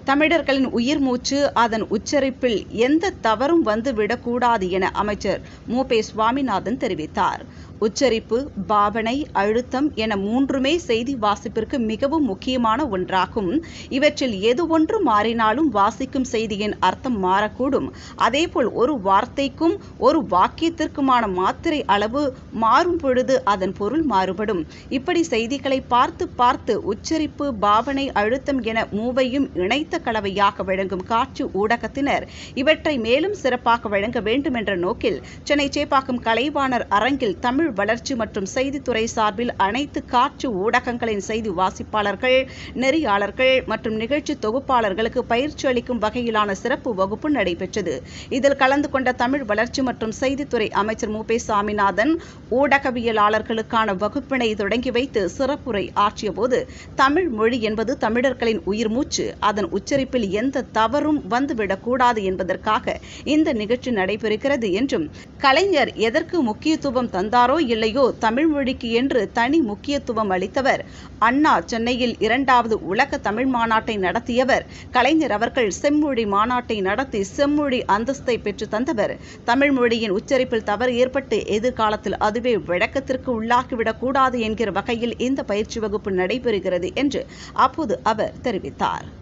தமிழர்களின் உயிர் மூச்சு அதன் உச்சரிப்பில் எந்த தவறும் வந்துவிடக்கூடாது என அமைச்சர் மு பே சுவாமிநாதன் தெரிவித்தார் உச்சரிப்பு பாவனை அழுத்தம் என மூன்றுமே செய்தி வாசிப்பிற்கு மிகவும் முக்கியமான ஒன்றாகும் இவற்றில் எது ஒன்று மாறினாலும் வாசிக்கும் செய்தியின் அர்த்தம் மாறக்கூடும் அதேபோல் ஒரு வார்த்தைக்கும் ஒரு வாக்கியத்திற்குமான மாத்திரை அளவு மாறும் பொழுது அதன் பொருள் மாறுபடும் இப்படி செய்திகளை பார்த்து பார்த்து உச்சரிப்பு பாவனை அழுத்தம் என மூவையும் இணைத்த கலவையாக வழங்கும் காட்சி ஊடகத்தினர் இவற்றை மேலும் சிறப்பாக வழங்க வேண்டும் என்ற நோக்கில் சென்னை சேப்பாக்கம் கலைவாணர் அரங்கில் தமிழ் வளர்ச்சி மற்றும் செய்தித்துறை சார்பில் அனைத்து காட்சி ஊடகங்களின் செய்தி வாசிப்பாளர்கள் நெறியாளர்கள் மற்றும் நிகழ்ச்சி தொகுப்பாளர்களுக்கு பயிற்சி அளிக்கும் வகையிலான சிறப்பு வகுப்பு நடைபெற்றது இதில் கலந்து கொண்ட தமிழ் வளர்ச்சி மற்றும் செய்தித்துறை அமைச்சர் மு பே சாமிநாதன் ஊடகவியலாளர்களுக்கான வகுப்பினை தொடங்கி வைத்து சிறப்புரை ஆற்றியபோது தமிழ் மொழி என்பது தமிழர்களின் உயிர் மூச்சு அதன் உச்சரிப்பில் எந்த தவறும் வந்துவிடக்கூடாது என்பதற்காக இந்த நிகழ்ச்சி நடைபெறுகிறது என்றும் கலைஞர் எதற்கு முக்கியத்துவம் தந்தாரோ இல்லையோ தமிழ் மொழிக்கு என்று தனி முக்கியத்துவம் அளித்தவர் அண்ணா சென்னையில் இரண்டாவது உலக தமிழ் மாநாட்டை நடத்தியவர் கலைஞர் அவர்கள் செம்மொழி மாநாட்டை நடத்தி செம்மொழி அந்தஸ்தை பெற்று தந்தவர் தமிழ் மொழியின் உச்சரிப்பில் தவறு ஏற்பட்டு எதிர்காலத்தில் அதுவே விளக்கத்திற்கு உள்ளாகிவிடக் கூடாது என்கிற வகையில் இந்த பயிற்சி வகுப்பு நடைபெறுகிறது என்று அப்போது அவர் தெரிவித்தார்